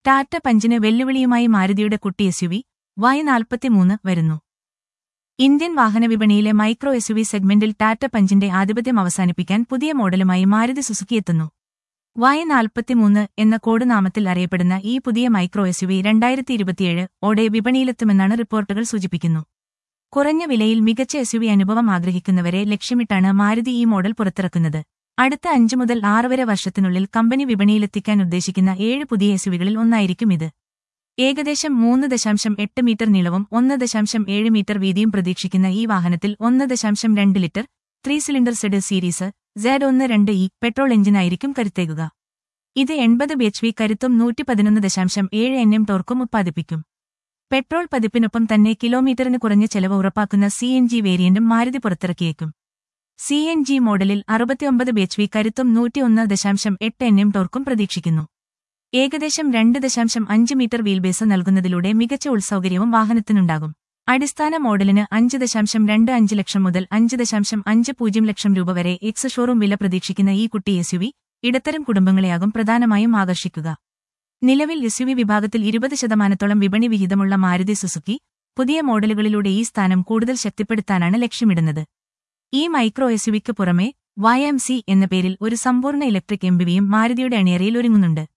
ടാറ്റ പഞ്ചിന് വെല്ലുവിളിയുമായി മാരുതിയുടെ കുട്ടി SUV Y നാൽപ്പത്തിമൂന്ന് വരുന്നു ഇന്ത്യൻ വാഹന വിപണിയിലെ മൈക്രോ എസ്യുവി സെഗ്മെന്റിൽ ടാറ്റ പഞ്ചിന്റെ ആധിപത്യം അവസാനിപ്പിക്കാൻ പുതിയ മോഡലുമായി മാരുതി സുസുക്കി എത്തുന്നു വൈ നാൽപ്പത്തിമൂന്ന് എന്ന കോഡ് നാമത്തിൽ അറിയപ്പെടുന്ന ഈ പുതിയ മൈക്രോ എസ്യുവി രണ്ടായിരത്തി ഇരുപത്തിയേഴ് ഓടെ വിപണിയിലെത്തുമെന്നാണ് റിപ്പോർട്ടുകൾ സൂചിപ്പിക്കുന്നു കുറഞ്ഞ വിലയിൽ മികച്ച എസ്യുവി അനുഭവം ആഗ്രഹിക്കുന്നവരെ ലക്ഷ്യമിട്ടാണ് മാരുതി ഈ മോഡൽ പുറത്തിറക്കുന്നത് അടുത്ത അഞ്ചു മുതൽ ആറ് വരെ വർഷത്തിനുള്ളിൽ കമ്പനി വിപണിയിലെത്തിക്കാൻ ഉദ്ദേശിക്കുന്ന ഏഴ് പുതിയ എസ്യുവികളിൽ ഒന്നായിരിക്കും ഇത് ഏകദേശം മൂന്ന് ദശാംശം എട്ട് മീറ്റർ നീളവും ഒന്ന് ദശാംശം ഏഴ് മീറ്റർ വീതിയും പ്രതീക്ഷിക്കുന്ന ഈ വാഹനത്തിൽ ഒന്ന് ദശാംശം രണ്ട് litre three cylinder Z series Z ഒന്ന് രണ്ട് ഇ പെട്രോൾ എഞ്ചിനായിരിക്കും കരുത്തേകുക ഇത് എൺപത് ബി എച്ച് വി കരുത്തും നൂറ്റി പതിനൊന്ന് ദശാംശം ഏഴ് എൻ എം ടോർക്കും ഉത്പാദിപ്പിക്കും പെട്രോൾ പതിപ്പിനൊപ്പം തന്നെ കിലോമീറ്ററിന് കുറഞ്ഞ ചെലവ് ഉറപ്പാക്കുന്ന സി എൻ ജി വേരിയന്റും മാരുതി പുറത്തിറക്കിയേക്കും സി എൻ ജി മോഡലിൽ അറുപത്തിയൊമ്പത് ബി എച്ച് വി കരുത്തും നൂറ്റിയൊന്ന് ദശാംശം എട്ട് എൻ എം ടോർക്കും പ്രതീക്ഷിക്കുന്നു ഏകദേശം രണ്ട് ദശാംശം അഞ്ച് മീറ്റർ വീൽബേസ് നൽകുന്നതിലൂടെ മികച്ച ഉൾസൗകര്യവും വാഹനത്തിനുണ്ടാകും അടിസ്ഥാന മോഡലിന് അഞ്ച് ദശാംശം രണ്ട് അഞ്ച് ലക്ഷം മുതൽ അഞ്ച് ദശാംശം അഞ്ച് പൂജ്യം ലക്ഷം രൂപ വരെ എക്സ് ഷോറൂം വില പ്രതീക്ഷിക്കുന്ന ഈ കുട്ടി എസ്യുവി ഇടത്തരം കുടുംബങ്ങളെയാകും പ്രധാനമായും ആകർഷിക്കുക നിലവിൽ എസ്യുവി വിഭാഗത്തിൽ ഇരുപത് ശതമാനത്തോളം വിപണി വിഹിതമുള്ള മാരുതി സുസുക്കി പുതിയ മോഡലുകളിലൂടെ ഈ സ്ഥാനം കൂടുതൽ ശക്തിപ്പെടുത്താനാണ് ലക്ഷ്യമിടുന്നത് ഈ മൈക്രോ എസ്യുവിക്ക് പുറമെ വൈ എം സി എന്ന പേരിൽ ഒരു സമ്പൂർണ്ണ ഇലക്ട്രിക് എംബിവിയും മാരുതിയുടെ അണിയറയിൽ ഒരുങ്ങുന്നുണ്ട്